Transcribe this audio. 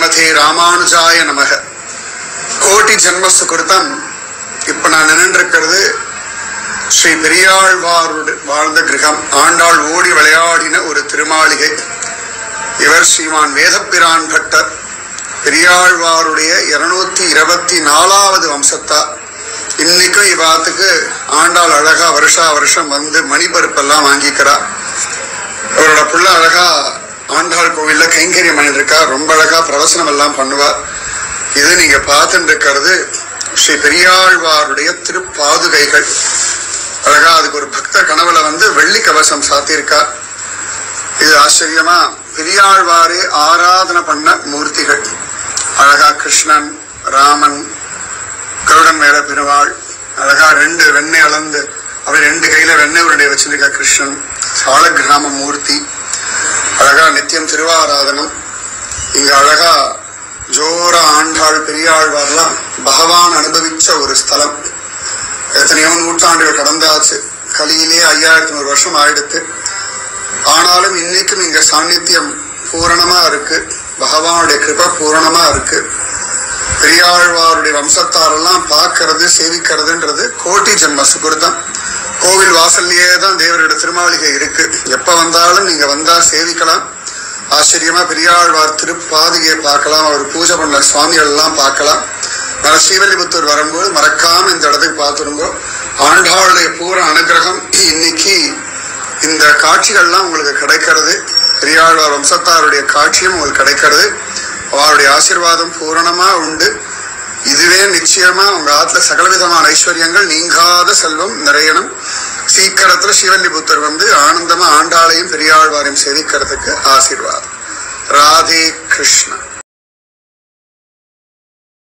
ஸ்ரீமதே ராமானுஜாய நமக கோட்டி ஜென்ம சுகிருதம் இப்ப நான் நின்றிருக்கிறது ஸ்ரீ பெரியாழ்வாருடைய வாழ்ந்த கிரகம் ஆண்டாள் ஓடி விளையாடின ஒரு திருமாளிகை இவர் ஸ்ரீமான் வேதப்பிரான் பட்டர் பெரியாழ்வாருடைய இருநூத்தி இருபத்தி நாலாவது வம்சத்தார் இன்னைக்கும் இவாத்துக்கு ஆண்டாள் அழகா வருஷா வருஷம் வந்து மணிபருப்பெல்லாம் வாங்கிக்கிறார் அவரோட புள்ள அழகா ஆண்டாள் கோவில்ல கைங்கரியம் பண்ணிருக்கா ரொம்ப அழகா பிரவசனம் எல்லாம் பண்ணுவார் இது நீங்க பார்த்துட்டு இருக்கிறது ஸ்ரீ பெரியாழ்வாருடைய திருப்பாதுகைகள் அழகா அதுக்கு ஒரு பக்த கனவுல வந்து வெள்ளி கவசம் சாத்தியிருக்கா இது ஆச்சரியமா பெரியாழ்வாரே ஆராதனை பண்ண மூர்த்திகள் அழகா கிருஷ்ணன் ராமன் கருடன் மேல பெருவாள் அழகா ரெண்டு வெண்ணெய் அளந்து அவர் ரெண்டு கையில வெண்ணெய் உருண்டை வச்சிருக்கா கிருஷ்ணன் சாலக்கிராம மூர்த்தி அழகா நித்தியம் திருவாராதனம் இங்க அழகா ஜோர ஆண்டாள் பெரியாழ்வார்லாம் பகவான் அனுபவிச்ச ஒரு ஸ்தலம் எத்தனையோ நூற்றாண்டுகள் கடந்தாச்சு கலியிலே ஐயாயிரத்தி நூறு வருஷம் ஆயிடுத்து ஆனாலும் இன்னைக்கும் இங்க சாநித்தியம் பூரணமா இருக்கு பகவானுடைய கிருபை பூரணமா இருக்கு பெரியாழ்வாருடைய வம்சத்தாரெல்லாம் பார்க்கறது சேவிக்கிறதுன்றது கோட்டி ஜென்ம சுகிருதம் கோவில் வாசல்லையே தான் தேவரோட திருமாளிகை இருக்கு எப்ப வந்தாலும் நீங்க வந்தா சேவிக்கலாம் ஆச்சரியமா பெரியாழ்வார் திருப்பாதிகையை பார்க்கலாம் அவர் பூஜை பண்ண சுவாமிகள் எல்லாம் பார்க்கலாம் நான் ஸ்ரீவல்லிபுத்தூர் வரும்போது மறக்காம இந்த இடத்துக்கு பார்த்துருங்கோ ஆண்டாளுடைய பூர அனுகிரகம் இன்னைக்கு இந்த காட்சிகள்லாம் உங்களுக்கு கிடைக்கிறது பெரியாழ்வார் வம்சத்தாருடைய காட்சியும் உங்களுக்கு கிடைக்கிறது அவருடைய ஆசீர்வாதம் பூரணமா உண்டு இதுவே நிச்சயமா உங்க ஆத்துல சகலவிதமான ஐஸ்வர்யங்கள் நீங்காத செல்வம் நிறையணும் சீக்கிரத்துல சிவல்லிபுத்தர் வந்து ஆனந்தமா ஆண்டாளையும் பெரியாழ்வாரையும் சேவிக்கிறதுக்கு ஆசீர்வாதம் ராதே கிருஷ்ணன்